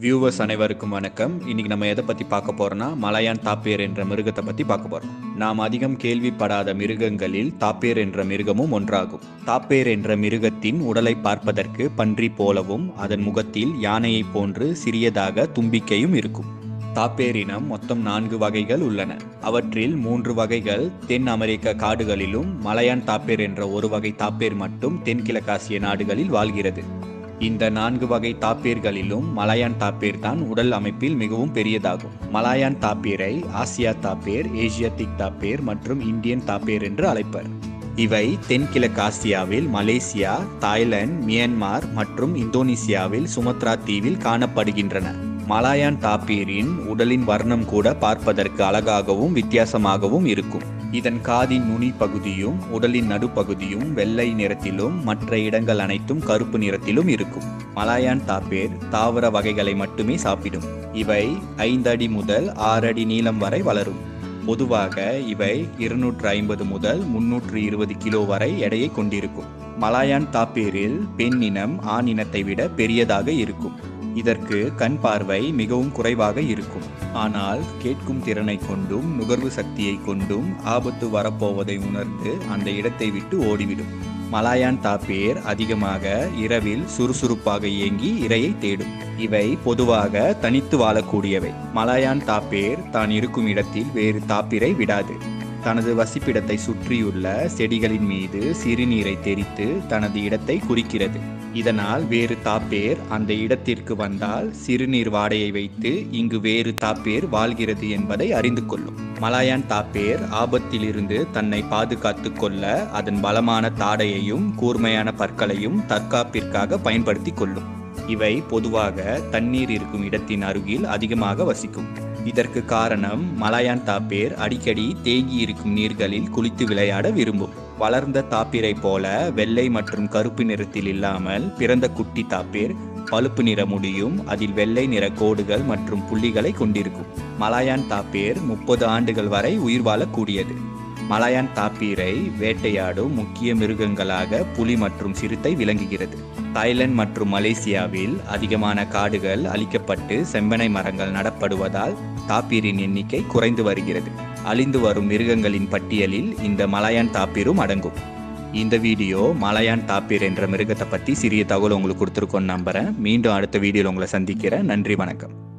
viewers அனைவருக்கும் வணக்கம் இன்னைக்கு நம்ம எதை பற்றி பார்க்க போறோம்னா மலையான் தாப்பேர் என்ற மிருகத்தை பற்றி பார்க்க போறோம் நாம் அதிகம் கேள்விப்படாத மிருகங்களில் தாப்பேர் என்ற மிருகமும் ஒன்றாகும் தாப்பேர் என்ற மிருகத்தின் உடலை பார்ப்பதற்கு பன்றி போலவும் அதன் முகத்தில் யானையைப் போன்று சிறியதாக தும்பிக்கையும் இருக்கும் தாப்பேர் இனம் மொத்தம் நான்கு வகைகள் உள்ளன அவற்றில் மூன்று வகைகள் தென் அமெரிக்க காடுகளிலும் மலையான் தாப்பேர் என்ற ஒரு வகை தாப்பேர் மட்டும் தென்கிழக்காசிய நாடுகளில் வாழ்கிறது இந்த நான்கு வகை தாப்பேர்களிலும் மலாயான் தாப்பேர் தான் உடல் அமைப்பில் மிகவும் பெரியதாகும் மலாயான் தாப்பேரை ஆசியா தாப்பேர் ஏசியாத்திக் தாப்பேர் மற்றும் இந்தியன் தாப்பேர் என்று அழைப்பர் இவை தென்கிழக்கு ஆசியாவில் மலேசியா தாய்லாந்து மியான்மார் மற்றும் இந்தோனேசியாவில் சுமத்ரா தீவில் காணப்படுகின்றன மலாயான் தாப்பீரின் உடலின் வர்ணம் கூட பார்ப்பதற்கு அழகாகவும் வித்தியாசமாகவும் இருக்கும் இதன் காதின் நுனி பகுதியும் உடலின் நடுப்பகுதியும் வெள்ளை நிறத்திலும் மற்ற இடங்கள் அனைத்தும் கருப்பு நிறத்திலும் இருக்கும் மலாயான் தாப்பேர் தாவர வகைகளை மட்டுமே சாப்பிடும் இவை ஐந்து அடி முதல் ஆறு அடி நீளம் வரை வளரும் பொதுவாக இவை இருநூற்று ஐம்பது முதல் முன்னூற்று இருபது கிலோ வரை எடையை கொண்டிருக்கும் மலாயான் தாப்பேரில் பெண் இனம் ஆண் இனத்தை விட பெரியதாக இருக்கும் இதற்கு கண் பார்வை மிகவும் குறைவாக இருக்கும் ஆனால் கேட்கும் திறனை கொண்டும் நுகர்வு சக்தியை கொண்டும் ஆபத்து வரப்போவதை உணர்ந்து அந்த இடத்தை விட்டு ஓடிவிடும் மலாயான் தாப்பேர் அதிகமாக இரவில் சுறுசுறுப்பாக இயங்கி இரையை தேடும் இவை பொதுவாக தனித்து வாழக்கூடியவை மலாயான் தாப்பேர் தான் இருக்கும் இடத்தில் வேறு தாப்பிரை விடாது தனது வசிப்பிடத்தை சுற்றியுள்ள செடிகளின் மீது சிறுநீரை தெரித்து தனது இடத்தை குறிக்கிறது இதனால் வேறு தாப்பேர் அந்த இடத்திற்கு வந்தால் சிறுநீர் வாடையை வைத்து இங்கு வேறு தாப்பேர் வாழ்கிறது என்பதை அறிந்து கொள்ளும் மலாயான் தாப்பேர் ஆபத்திலிருந்து தன்னை பாதுகாத்து கொள்ள அதன் பலமான தாடையையும் கூர்மையான பற்களையும் தற்காப்பிற்காக பயன்படுத்தி கொள்ளும் இவை பொதுவாக தண்ணீர் இருக்கும் இடத்தின் அருகில் அதிகமாக வசிக்கும் இதற்கு காரணம் மலாயான் தாப்பேர் அடிக்கடி தேங்கி இருக்கும் நீர்களில் குளித்து விளையாட விரும்பும் வளர்ந்த தாப்பீரை போல வெள்ளை மற்றும் கருப்பு நிறத்தில் இல்லாமல் பிறந்த குட்டி தாப்பேர் பழுப்பு நிற முடியும் அதில் வெள்ளை நிற கோடுகள் மற்றும் புள்ளிகளை கொண்டிருக்கும் மலாயான் தாப்பேர் முப்பது ஆண்டுகள் வரை உயிர் வாழக்கூடியது மலாயான் தாப்பீரை வேட்டையாடும் முக்கிய மிருகங்களாக புலி மற்றும் சிறுத்தை விளங்குகிறது தாய்லாந்து மற்றும் மலேசியாவில் அதிகமான காடுகள் அழிக்கப்பட்டு செம்பனை மரங்கள் நடப்படுவதால் தாப்பீரின் எண்ணிக்கை குறைந்து வருகிறது அழிந்து வரும் மிருகங்களின் பட்டியலில் இந்த மலாயான் தாப்பீரும் அடங்கும் இந்த வீடியோ மலாயான் தாப்பீர் என்ற மிருகத்தை பற்றி சிறிய தகவல் உங்களுக்கு கொடுத்துருக்கோன்னு நம்புகிறேன் மீண்டும் அடுத்த வீடியோவில் உங்களை சந்திக்கிறேன் நன்றி வணக்கம்